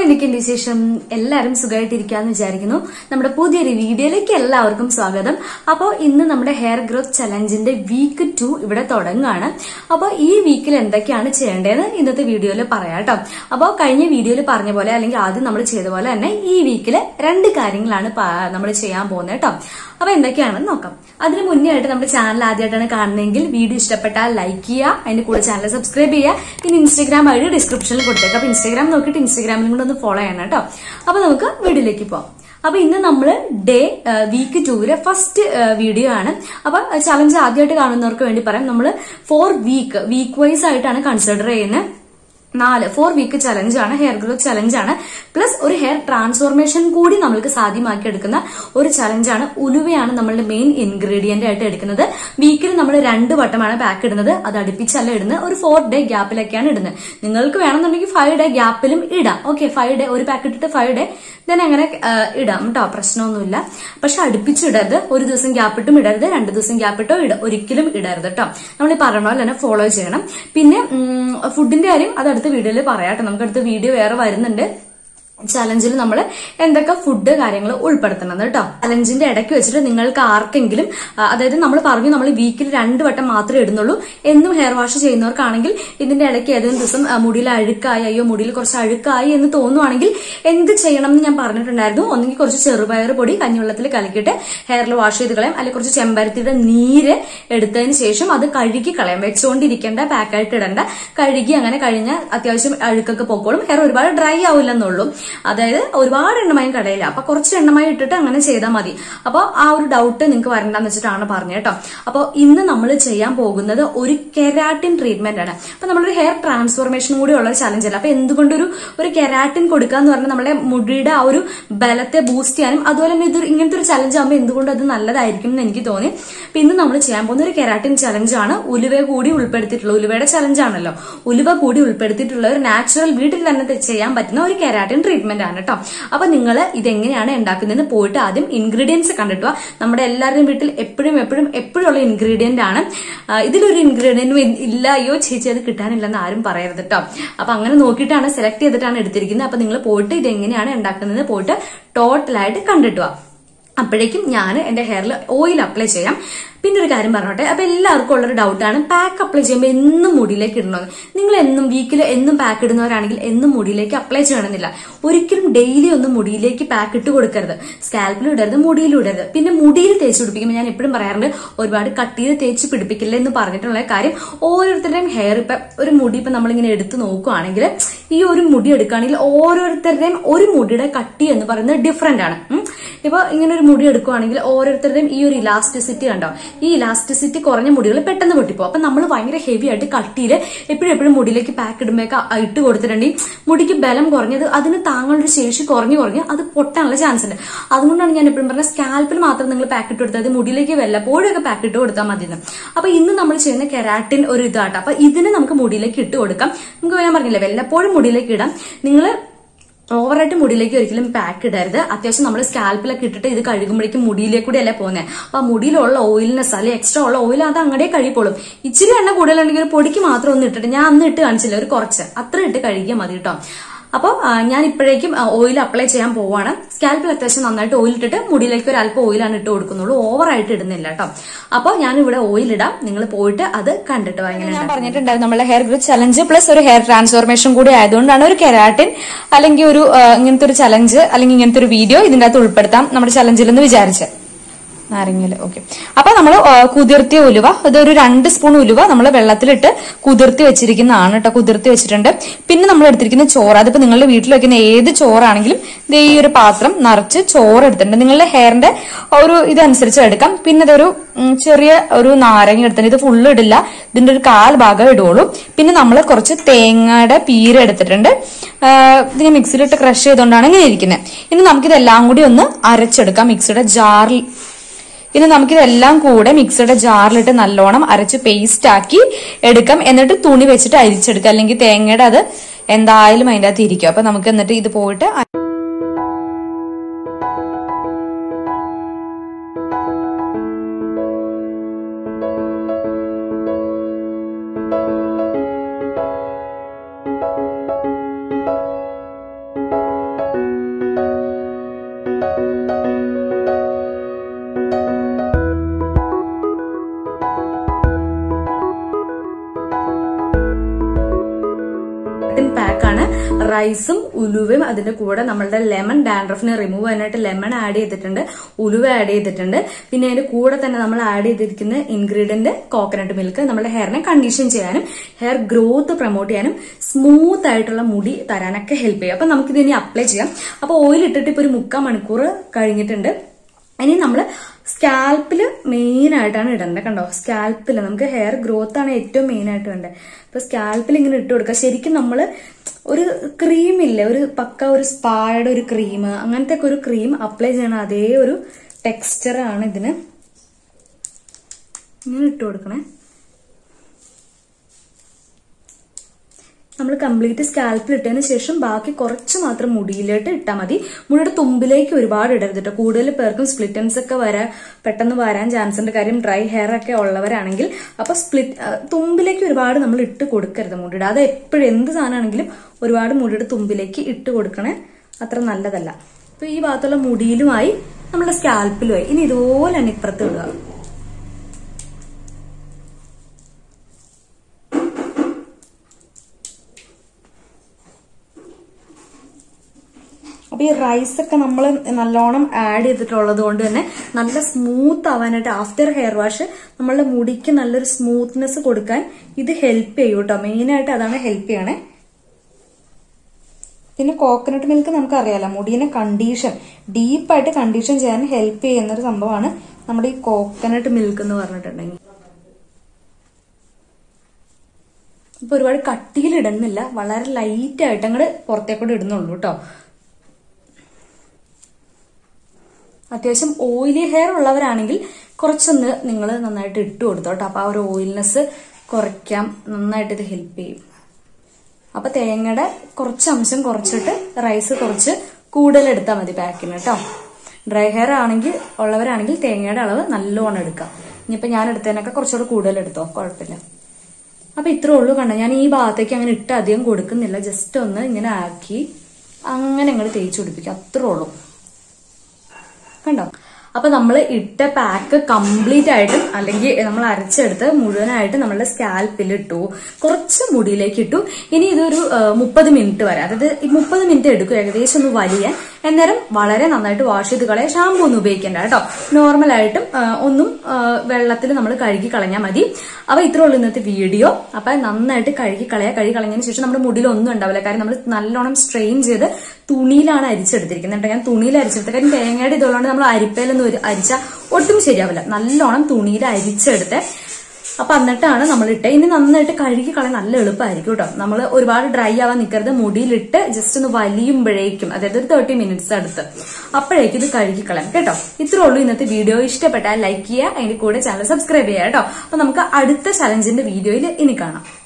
എന്തൊക്കെയുണ്ട് വിശേഷം എല്ലാവരും സുഖമായിട്ടിരിക്കാന്ന് വിചാരിക്കുന്നു നമ്മുടെ പുതിയൊരു വീഡിയോയിലേക്ക് എല്ലാവർക്കും സ്വാഗതം അപ്പോൾ ഇന്ന് നമ്മുടെ ഹെയർ ഗ്രോത്ത് ചലഞ്ചിന്റെ വീക്ക് ടു ഇവിടെ തുടങ്ങുകയാണ് അപ്പോൾ ഈ വീക്കിൽ എന്തൊക്കെയാണ് ചെയ്യേണ്ടതെന്ന് ഇന്നത്തെ വീഡിയോയിൽ പറയാം കേട്ടോ അപ്പോൾ കഴിഞ്ഞ വീഡിയോയിൽ പറഞ്ഞ പോലെ അല്ലെങ്കിൽ ആദ്യം നമ്മൾ ചെയ്ത പോലെ തന്നെ ഈ വീക്കിൽ രണ്ട് കാര്യങ്ങളാണ് നമ്മൾ ചെയ്യാൻ പോകുന്നത് കേട്ടോ അപ്പൊ എന്തൊക്കെയാണെന്ന് നോക്കാം അതിന് മുന്നേ ആയിട്ട് നമ്മുടെ ചാനൽ ആദ്യമായിട്ടാണ് കാണുന്നതെങ്കിൽ വീഡിയോ ഇഷ്ടപ്പെട്ടാൽ ലൈക്ക് ചെയ്യുക അതിന്റെ കൂടെ ചാനൽ സബ്സ്ക്രൈബ് ചെയ്യുക ഇനി ഇൻസ്റ്റാഗ്രാം ഐ ഡി ഡിസ്ക്രിപ്ഷനിൽ കൊടുത്തേക്കാം അപ്പൊ ഇൻസ്റ്റാഗ്രാം നോക്കിയിട്ട് ഇൻസ്റ്റാഗ്രാമിലും കൂടെ ഒന്ന് ഫോളോ ചെയ്യണം കേട്ടോ അപ്പൊ നമുക്ക് വീഡിയോയിലേക്ക് പോവാം അപ്പൊ ഇന്ന് നമ്മൾ ഡേ വീക്ക് ടൂവിലെ ഫസ്റ്റ് വീഡിയോ ആണ് അപ്പൊ ചലഞ്ച് ആദ്യമായിട്ട് കാണുന്നവർക്ക് വേണ്ടി പറയാം നമ്മൾ ഫോർ വീക്ക് വീക്ക് വൈസ് ആയിട്ടാണ് കൺസിഡർ ചെയ്യുന്നത് നാല് ഫോർ വീക്ക് ചലഞ്ചാണ് ഹെയർ ഗ്രോത്ത് ചലഞ്ചാണ് പ്ലസ് ഒരു ഹെയർ ട്രാൻസ്ഫോർമേഷൻ കൂടി നമ്മൾക്ക് സാധ്യമാക്കി എടുക്കുന്ന ഒരു ചലഞ്ചാണ് ഉലുവയാണ് നമ്മളുടെ മെയിൻ ഇൻഗ്രീഡിയന്റ് ആയിട്ട് എടുക്കുന്നത് വീക്കിൽ നമ്മൾ രണ്ട് വട്ടമാണ് പാക്ക് ഇടുന്നത് അത് അടുപ്പിച്ചല്ല ഇടുന്നത് ഒരു ഫോർ ഡേ ഗ്യാപ്പിലൊക്കെയാണ് ഇടുന്നത് നിങ്ങൾക്ക് വേണമെന്നുണ്ടെങ്കിൽ ഫൈവ് ഡേ ഗ്യാപ്പിലും ഇടാം ഓക്കെ ഫൈവ് ഡേ ഒരു പാക്ക് ഇട്ടിട്ട് ഫൈവ് ഡേ ദെൻ അങ്ങനെ ഇടാം കേട്ടോ പ്രശ്നമൊന്നുമില്ല പക്ഷെ അടുപ്പിച്ചിടരുത് ഒരു ദിവസം ഗ്യാപ്പിട്ടും ഇടരുത് രണ്ട് ദിവസം ഗ്യാപ്പിട്ടോ ഇട ഒരിക്കലും ഇടരുത് കേട്ടോ നമ്മൾ ഈ പറഞ്ഞ പോലെ തന്നെ ഫോളോ ചെയ്യണം പിന്നെ ഫുഡിന്റെ കാര്യം അത് അടുത്ത വീഡിയോയിൽ പറയാട്ടോ നമുക്ക് അടുത്ത വീഡിയോ വേറെ വരുന്നുണ്ട് ചലഞ്ചിൽ നമ്മൾ എന്തൊക്കെ ഫുഡ് കാര്യങ്ങൾ ഉൾപ്പെടുത്തണം കേട്ടോ ചലഞ്ചിന്റെ ഇടയ്ക്ക് വെച്ചിട്ട് നിങ്ങൾക്ക് ആർക്കെങ്കിലും അതായത് നമ്മൾ പറഞ്ഞു നമ്മൾ വീക്കിൽ രണ്ട് വട്ടം മാത്രമേ ഇടുന്നുള്ളൂ എന്നും ഹെയർ വാഷ് ചെയ്യുന്നവർക്കാണെങ്കിൽ ഇതിന്റെ ഇടയ്ക്ക് ഏതെങ്കിലും ദിവസം മുടിയിൽ അഴുക്കായി അയ്യോ മുടിയിൽ കുറച്ച് അഴുക്കായി എന്ന് തോന്നുവാണെങ്കിൽ എന്ത് ചെയ്യണം എന്ന് ഞാൻ പറഞ്ഞിട്ടുണ്ടായിരുന്നു ഒന്നെങ്കിൽ കുറച്ച് ചെറുപയർ പൊടി കഞ്ഞിവെള്ളത്തിൽ കലക്കിയിട്ട് ഹെയറിൽ വാഷ് ചെയ്ത് കളയാം അല്ലെങ്കിൽ കുറച്ച് ചെമ്പരത്തിയുടെ നീര് എടുത്തതിന് ശേഷം അത് കഴുകി കളയാം വെച്ചുകൊണ്ടിരിക്കേണ്ട പാക്കായിട്ട് ഇടണ്ട കഴുകി അങ്ങനെ കഴിഞ്ഞാൽ അത്യാവശ്യം അഴുക്കൊക്കെ പൊക്കോളും ഹെയർ ഒരുപാട് ഡ്രൈ ആവില്ലെന്നുള്ളൂ അതായത് ഒരുപാട് എണ്ണമയം കടയില്ല അപ്പൊ കുറച്ച് എണ്ണമയം ഇട്ടിട്ട് അങ്ങനെ ചെയ്താൽ മതി അപ്പോൾ ആ ഒരു ഡൗട്ട് നിങ്ങൾക്ക് വരണ്ടെന്ന് വെച്ചിട്ടാണ് പറഞ്ഞത് കേട്ടോ അപ്പോൾ ഇന്ന് നമ്മൾ ചെയ്യാൻ പോകുന്നത് ഒരു കെരാട്ടിൻ ട്രീറ്റ്മെന്റ് ആണ് അപ്പൊ നമ്മളൊരു ഹെയർ ട്രാൻസ്ഫോർമേഷൻ കൂടി ഉള്ള ഒരു ചലഞ്ച് അല്ല അപ്പൊ എന്തുകൊണ്ടൊരു ഒരു കെരാട്ടിൻ കൊടുക്കുക എന്ന് പറഞ്ഞാൽ നമ്മുടെ മുടിയുടെ ആ ഒരു ബലത്തെ ബൂസ്റ്റ് ചെയ്യാനും അതുപോലെ തന്നെ ഇത് ഇങ്ങനത്തെ ഒരു ചലഞ്ച് ആകുമ്പോൾ എന്തുകൊണ്ട് അത് നല്ലതായിരിക്കും എന്ന് എനിക്ക് തോന്നി അപ്പൊ ഇന്ന് നമ്മൾ ചെയ്യാൻ പോകുന്ന ഒരു കെരാട്ടിൻ ചലഞ്ചാണ് ഉലുവ കൂടി ഉൾപ്പെടുത്തിയിട്ടുള്ള ഉലുവയുടെ ചലഞ്ച് ആണല്ലോ ഉലുവ കൂടി ഉൾപ്പെടുത്തിയിട്ടുള്ള ഒരു നാച്ചുറൽ വീട്ടിൽ തന്നെ ചെയ്യാൻ പറ്റുന്ന ഒരു കെരാട്ടിൻ ട്രീറ്റ്മെന്റ് ആണ് കേട്ടോ അപ്പൊ നിങ്ങൾ ഇതെങ്ങനെയാണ് ഉണ്ടാക്കുന്നതെന്ന് പോയിട്ട് ആദ്യം ഇൻഗ്രീഡിയൻസ് കണ്ടിട്ടുക നമ്മുടെ എല്ലാവരുടെയും വീട്ടിൽ എപ്പോഴും എപ്പോഴും എപ്പോഴും ഉള്ള ഇൻഗ്രീഡിയന്റ് ആണ് ഇതിലൊരു ഇൻഗ്രീഡിയന്റും ഇല്ല അയ്യോ ചേച്ചി അത് കിട്ടാനില്ലെന്ന് ആരും പറയരുത് കേട്ടോ അപ്പൊ അങ്ങനെ നോക്കിയിട്ടാണ് സെലക്ട് ചെയ്തിട്ടാണ് എടുത്തിരിക്കുന്നത് അപ്പൊ നിങ്ങൾ പോയിട്ട് ഇതെങ്ങനെയാണ് ഉണ്ടാക്കുന്നത് പോയിട്ട് ടോട്ടലായിട്ട് കണ്ടിട്ടുക അപ്പോഴേക്കും ഞാൻ എന്റെ ഹെയറിൽ ഓയിൽ അപ്ലൈ ചെയ്യാം പിന്നെ ഒരു കാര്യം പറഞ്ഞോട്ടെ അപ്പൊ എല്ലാവർക്കും ഉള്ളൊരു ഡൗട്ടാണ് പാക്ക് അപ്ലൈ ചെയ്യുമ്പോൾ എന്നും മുടിയിലേക്ക് ഇടണമെന്ന് നിങ്ങൾ എന്നും വീക്കിൽ എന്നും പാക്ക് ഇടുന്നവരാണെങ്കിൽ എന്നും മുടിയിലേക്ക് അപ്ലൈ ചെയ്യണമെന്നില്ല ഒരിക്കലും ഡെയിലി ഒന്നും മുടിയിലേക്ക് പാക്ക് ഇട്ട് കൊടുക്കരുത് സ്കാൽപ്പിൽ ഇടരുത് മുടിയിലും ഇടരുത് പിന്നെ മുടിയിൽ തേച്ച് പിടിപ്പിക്കുമ്പോൾ ഞാൻ എപ്പോഴും പറയാറുണ്ട് ഒരുപാട് കട്ടിയിൽ തേച്ച് പിടിപ്പിക്കില്ല എന്ന് പറഞ്ഞിട്ടുള്ള കാര്യം ഓരോരുത്തരുടെയും ഹെയർ ഇപ്പൊ ഒരു മുടി ഇപ്പൊ നമ്മളിങ്ങനെ എടുത്ത് നോക്കുവാണെങ്കിൽ ഈ ഒരു മുടി എടുക്കുകയാണെങ്കിൽ ഓരോരുത്തരുടെയും ഒരു മുടിയുടെ കട്ടി എന്ന് പറയുന്നത് ഡിഫറെന്റ് ആണ് ഇപ്പൊ ഇങ്ങനെ ഒരു മുടി എടുക്കുവാണെങ്കിൽ ഓരോരുത്തരുടെയും ഈ ഒരു ഇലാസ്റ്റിസിറ്റി കണ്ടോ ഈ ഇലാസ്റ്റിസിറ്റി കുറഞ്ഞ മുടികൾ പെട്ടെന്ന് പൊട്ടിപ്പോ അപ്പൊ നമ്മൾ ഭയങ്കര ഹെവി ആയിട്ട് കട്ടിയിൽ എപ്പോഴും എപ്പോഴും മുടിയിലേക്ക് പാക്ക് ഇടുമ്പോഴൊക്കെ ഇട്ട് കൊടുത്തിട്ടുണ്ടെങ്കിൽ മുടിക്ക് ബലം കുറഞ്ഞത് അതിന് താങ്കളുടെ ശേഷി കുറഞ്ഞു കുറഞ്ഞ് അത് പൊട്ടാനുള്ള ചാൻസ് ഉണ്ട് അതുകൊണ്ടാണ് ഞാൻ എപ്പോഴും പറഞ്ഞ സ്കാൽപ്പിൽ മാത്രം നിങ്ങൾ പാക്ക് ഇട്ട് കൊടുത്താൽ മുടിയിലേക്ക് വല്ലപ്പോഴും ഒക്കെ പാക്ക് ഇട്ട് കൊടുത്താൽ മതി അപ്പൊ ഇന്ന് നമ്മൾ ചെയ്യുന്ന കെരാറ്റിൻ ഒരു ഇതാട്ടോ അപ്പൊ ഇതിന് നമുക്ക് മുടിയിലേക്ക് ഇട്ട് കൊടുക്കാം നമുക്ക് ഞാൻ പറഞ്ഞില്ലേ വല്ലപ്പോഴും മുടിയിലേക്ക് ഇടാം നിങ്ങൾ ഓവറായിട്ട് മുടിയിലേക്ക് ഒരിക്കലും പാക്ക് ഇടരുത് അത്യാവശ്യം നമ്മൾ സ്കാൽപ്പിലൊക്കെ ഇട്ടിട്ട് ഇത് കഴുകുമ്പോഴേക്കും മുടിയിലേക്ക് കൂടി അല്ലേ പോകുന്നത് അപ്പൊ മുടിയിലുള്ള ഓയിൽനെസ് അല്ലെങ്കിൽ എക്സ്ട്രാ ഉള്ള ഓയിൽ അത് അങ്ങടെ കഴിപ്പോളും ഇച്ചിരി എണ്ണ കൂടുതലുണ്ടെങ്കിൽ ഒരു പൊടിക്ക് മാത്രം ഒന്ന് ഇട്ടിട്ട് ഞാൻ അന്ന് ഇട്ട് കാണിച്ചില്ല ഒരു കുറച്ച് അത്ര ഇട്ട് കഴുകിയാൽ മതി കേട്ടോ അപ്പോൾ ഞാൻ ഇപ്പോഴേക്കും ഓയിൽ അപ്ലൈ ചെയ്യാൻ പോവാണ് സ്കാൽപ്പിൽ അത്യാവശ്യം നന്നായിട്ട് ഓയിൽ ഇട്ടിട്ട് മുടിയിലേക്ക് ഒരു അല്പം ഓയിലാണ് ഇട്ട് കൊടുക്കുന്നുള്ളൂ ഓവറായിട്ട് ഇടുന്നില്ല കേട്ടോ അപ്പോൾ ഞാൻ ഇവിടെ ഓയിൽ ഇടാം നിങ്ങൾ പോയിട്ട് അത് കണ്ടിട്ട് എങ്ങനെ ഞാൻ പറഞ്ഞിട്ടുണ്ടായിരുന്നു നമ്മുടെ ഹെയർ ഗ്രോത്ത് ചലഞ്ച് പ്ലസ് ഒരു ഹെയർ ട്രാൻസ്ഫോർമേഷൻ കൂടി ആയതുകൊണ്ടാണ് ഒരു കെരാറ്റിൻ അല്ലെങ്കിൽ ഒരു ഇങ്ങനത്തെ ഒരു ചലഞ്ച് അല്ലെങ്കിൽ ഇങ്ങനത്തെ ഒരു വീഡിയോ ഇതിന്റെ അകത്ത് ഉൾപ്പെടുത്താം നമ്മുടെ ചലഞ്ചിൽ എന്ന് വിചാരിച്ച് നാരങ്ങയില് ഓക്കെ അപ്പൊ നമ്മൾ കുതിർത്തിയ ഉലുവ ഇതൊരു രണ്ട് സ്പൂൺ ഉലുവ നമ്മൾ വെള്ളത്തിലിട്ട് കുതിർത്തി വെച്ചിരിക്കുന്നതാണ് കേട്ടോ കുതിർത്തി വെച്ചിട്ടുണ്ട് പിന്നെ നമ്മൾ എടുത്തിരിക്കുന്ന ചോറ് അതിപ്പോ നിങ്ങളുടെ വീട്ടിൽ വെക്കുന്ന ഏത് ചോറാണെങ്കിലും ഇത് ഈ ഒരു പാത്രം നിറച്ച് ചോറ് എടുത്തിട്ടുണ്ട് നിങ്ങളുടെ ഹെയറിന്റെ ഒരു ഇതനുസരിച്ച് എടുക്കാം പിന്നെ ഇതൊരു ചെറിയ ഒരു നാരങ്ങ എടുത്തിട്ടുണ്ട് ഇത് ഫുള്ള് ഇടില്ല ഇതിന്റെ ഒരു കാൽ ഭാഗം ഇടുള്ളൂ പിന്നെ നമ്മൾ കുറച്ച് തേങ്ങയുടെ പീര എടുത്തിട്ടുണ്ട് ഇതിനെ മിക്സിയിലിട്ട് ക്രഷ് ചെയ്തുകൊണ്ടാണ് ഇങ്ങനെ ഇരിക്കുന്നത് ഇനി നമുക്കിതെല്ലാം കൂടി ഒന്ന് അരച്ചെടുക്കാം മിക്സിയുടെ ജാറിൽ ഇനി നമുക്കിതെല്ലാം കൂടെ മിക്സിയുടെ ജാറിലിട്ട് നല്ലോണം അരച്ച് പേസ്റ്റ് ആക്കി എടുക്കാം എന്നിട്ട് തുണി വെച്ചിട്ട് അരിച്ചെടുക്കാം അല്ലെങ്കിൽ തേങ്ങയുടെ അത് എന്തായാലും അതിൻ്റെ അകത്ത് ഇരിക്കും അപ്പൊ നമുക്ക് എന്നിട്ട് ഇത് പോയിട്ട് കെരാട്ടിൻ പാക്കാണ് റൈസും ഉലുവയും അതിന്റെ കൂടെ നമ്മളുടെ ലെമൺ ഡാൻഡ്രഫിനെ റിമൂവ് ചെയ്യാനായിട്ട് ലെമൺ ആഡ് ചെയ്തിട്ടുണ്ട് ഉലുവ ആഡ് ചെയ്തിട്ടുണ്ട് പിന്നെ അതിന്റെ കൂടെ തന്നെ നമ്മൾ ആഡ് ചെയ്തിരിക്കുന്ന ഇൻഗ്രീഡിയന്റ് കോക്കനട്ട് മിൽക്ക് നമ്മുടെ ഹെയറിനെ കണ്ടീഷൻ ചെയ്യാനും ഹെയർ ഗ്രോത്ത് പ്രൊമോട്ട് ചെയ്യാനും സ്മൂത്ത് ആയിട്ടുള്ള മുടി തരാനൊക്കെ ഹെൽപ്പ് ചെയ്യും അപ്പൊ നമുക്കിത് ഇനി അപ്ലൈ ചെയ്യാം അപ്പൊ ഓയിൽ ഇട്ടിട്ട് ഇപ്പൊ ഒരു മുക്കാൽ മണിക്കൂർ കഴിഞ്ഞിട്ടുണ്ട് ഇനി നമ്മൾ സ്കാൽപ്പിൽ മെയിൻ ആയിട്ടാണ് ഇടേണ്ടത് കണ്ടോ സ്കാൽപ്പിൽ നമുക്ക് ഹെയർ ഗ്രോത്ത് ആണ് ഏറ്റവും മെയിൻ ആയിട്ട് വേണ്ടത് അപ്പൊ സ്കാൽപ്പിൽ ഇങ്ങനെ ഇട്ട് കൊടുക്കുക ശരിക്കും നമ്മൾ ഒരു ക്രീം ഇല്ലേ ഒരു പക്ക ഒരു സ്പായുടെ ഒരു ക്രീം അങ്ങനത്തെ ഒക്കെ ഒരു ക്രീം അപ്ലൈ ചെയ്യണ അതേ ഒരു ടെക്സ്ചർ ആണ് ഇതിന് ഇങ്ങനെ ഇട്ട് കൊടുക്കണേ നമ്മൾ കംപ്ലീറ്റ് സ്കാൽപ്പിൽ ഇട്ടതിന് ശേഷം ബാക്കി കുറച്ച് മാത്രം മുടിയിലോട്ട് ഇട്ടാൽ മതി മുടിയുടെ തുമ്പിലേക്ക് ഒരുപാട് ഇടരുത് കേട്ടോ കൂടുതൽ പേർക്കും സ്പ്ലിറ്റൻസ് ഒക്കെ വരാൻ പെട്ടെന്ന് വരാൻ ചാൻസ് ഉണ്ട് കാര്യം ഡ്രൈ ഹെയർ ഒക്കെ ഉള്ളവരാണെങ്കിൽ അപ്പൊ സ്പ്ലിറ്റ് തുമ്പിലേക്ക് ഒരുപാട് നമ്മൾ ഇട്ട് കൊടുക്കരുത് മുടിയുടെ അത് എപ്പോഴും എന്ത് സാധനമാണെങ്കിലും ഒരുപാട് മുടിയുടെ തുമ്പിലേക്ക് ഇട്ട് കൊടുക്കണേ അത്ര നല്ലതല്ല അപ്പൊ ഈ ഭാഗത്തുള്ള മുടിയിലുമായി നമ്മുടെ സ്കാൽപ്പിലുമായി ഇനി ഇതുപോലെ തന്നെ ഇപ്പുറത്ത് ഇടുക അപ്പൊ ഈ റൈസ് ഒക്കെ നമ്മൾ നല്ലോണം ആഡ് ചെയ്തിട്ടുള്ളത് കൊണ്ട് തന്നെ നല്ല സ്മൂത്ത് ആവാനായിട്ട് ആഫ്റ്റർ ഹെയർ വാഷ് നമ്മളുടെ മുടിക്ക് നല്ലൊരു സ്മൂത്ത്നെസ് കൊടുക്കാൻ ഇത് ഹെൽപ്പ് ചെയ്യും കേട്ടോ മെയിൻ ആയിട്ട് അതാണ് ഹെൽപ്പ് ചെയ്യണേ പിന്നെ കോക്കനട്ട് മിൽക്ക് നമുക്കറിയാലോ മുടീനെ കണ്ടീഷൻ ഡീപ്പായിട്ട് കണ്ടീഷൻ ചെയ്യാൻ ഹെൽപ്പ് ചെയ്യുന്ന ഒരു സംഭവമാണ് നമ്മുടെ ഈ കോക്കനട്ട് മിൽക്ക് എന്ന് പറഞ്ഞിട്ടുണ്ടെങ്കിൽ ഇപ്പൊ ഒരുപാട് കട്ടിയിൽ ഇടുന്നില്ല വളരെ ലൈറ്റ് ആയിട്ട് അങ്ങോട്ട് പുറത്തേക്കൂടെ ഇടുന്നുള്ളൂ കേട്ടോ അത്യാവശ്യം ഓയിലി ഹെയർ ഉള്ളവരാണെങ്കിൽ കുറച്ചൊന്ന് നിങ്ങൾ നന്നായിട്ട് ഇട്ട് കൊടുത്തോട്ടോ അപ്പൊ ആ ഒരു ഓയിൽനെസ് കുറയ്ക്കാം നന്നായിട്ട് ഇത് ഹെൽപ്പ് ചെയ്യും അപ്പൊ തേങ്ങയുടെ കുറച്ച് അംശം കുറച്ചിട്ട് റൈസ് കുറച്ച് കൂടുതൽ എടുത്താൽ മതി പാക്കിന് കേട്ടോ ഡ്രൈ ഹെയർ ആണെങ്കിൽ ഉള്ളവരാണെങ്കിൽ തേങ്ങയുടെ അളവ് നല്ലോണം എടുക്കാം ഇനിയിപ്പോ ഞാൻ എടുത്തതിനൊക്കെ കുറച്ചുകൂടെ കൂടുതൽ എടുത്തോ കുഴപ്പമില്ല അപ്പൊ ഇത്രേ ഉള്ളൂ കണ്ട ഞാൻ ഈ ഭാഗത്തേക്ക് അങ്ങനെ ഇട്ട് അധികം കൊടുക്കുന്നില്ല ജസ്റ്റ് ഒന്ന് ഇങ്ങനെ ആക്കി അങ്ങനെ അങ്ങോട്ട് തേച്ച് പിടിപ്പിക്കുക അത്രേ ഉള്ളൂ കണ്ടോ അപ്പൊ നമ്മൾ ഇട്ട പാക്ക് കംപ്ലീറ്റ് ആയിട്ടും അല്ലെങ്കിൽ നമ്മൾ അരച്ചെടുത്ത് മുഴുവനായിട്ട് നമ്മളുടെ സ്കാൽപ്പിൽ ഇട്ടു കുറച്ച് മുടിയിലേക്ക് ഇട്ടു ഇനി ഇതൊരു മുപ്പത് മിനിറ്റ് വരെ അതായത് ഈ മുപ്പത് മിനിറ്റ് എടുക്കും ഏകദേശം ഒന്ന് വലിയ അന്നേരം വളരെ നന്നായിട്ട് വാഷ് ചെയ്ത് കളയാം ഷാമ്പു ഒന്നും ഉപയോഗിക്കേണ്ട കേട്ടോ നോർമൽ ആയിട്ടും ആ, ഒന്നും വെള്ളത്തിൽ നമ്മൾ കഴുകി കളഞ്ഞാൽ മതി അപ്പൊ ഇത്രേ ഉള്ളൂ ഇന്നത്തെ വീഡിയോ അപ്പൊ നന്നായിട്ട് കഴുകി കളയാ കഴുകി കളഞ്ഞതിന് ശേഷം നമ്മുടെ മുടിയിൽ ഒന്നും ഉണ്ടാവില്ല കാര്യം നമ്മൾ നല്ലോണം സ്ട്രെയിൻ ചെയ്ത് തുണിയിലാണ് അരിച്ചെടുത്തിരിക്കുന്നത് കേട്ടോ ഞാൻ തുണിയിൽ അരിച്ചെടുത്തത് കാര്യം തേങ്ങയുടെ ഇതുള്ളതുകൊണ്ട് നമ്മൾ അരിപ്പയിലൊന്നും ഒരു അരിച്ചാൽ ഒട്ടും ശരിയാവില്ല നല്ലോണം തുണിയിൽ അരിച്ചെടുത്ത് അപ്പൊ എന്നിട്ടാണ് നമ്മൾ ഇട്ട് ഇനി നന്നായിട്ട് കഴുകി കളയാൻ നല്ല എളുപ്പമായിരിക്കും കേട്ടോ നമ്മൾ ഒരുപാട് ഡ്രൈ ആവാൻ നിൽക്കരുത് മുടിയിലിട്ട് ജസ്റ്റ് ഒന്ന് വലിയുമ്പോഴേക്കും അതായത് ഒരു തേർട്ടി മിനിറ്റ്സ് അടുത്ത് അപ്പോഴേക്കും ഇത് കഴുകി കളയാം കേട്ടോ ഇത്രേ ഉള്ളൂ ഇന്നത്തെ വീഡിയോ ഇഷ്ടപ്പെട്ടാൽ ലൈക്ക് ചെയ്യുക അതിന്റെ കൂടെ ചാനൽ സബ്സ്ക്രൈബ് ചെയ്യുക കേട്ടോ അപ്പൊ നമുക്ക് അടുത്ത ചലഞ്ചിന്റെ വീഡിയോയിൽ ഇനി കാണാം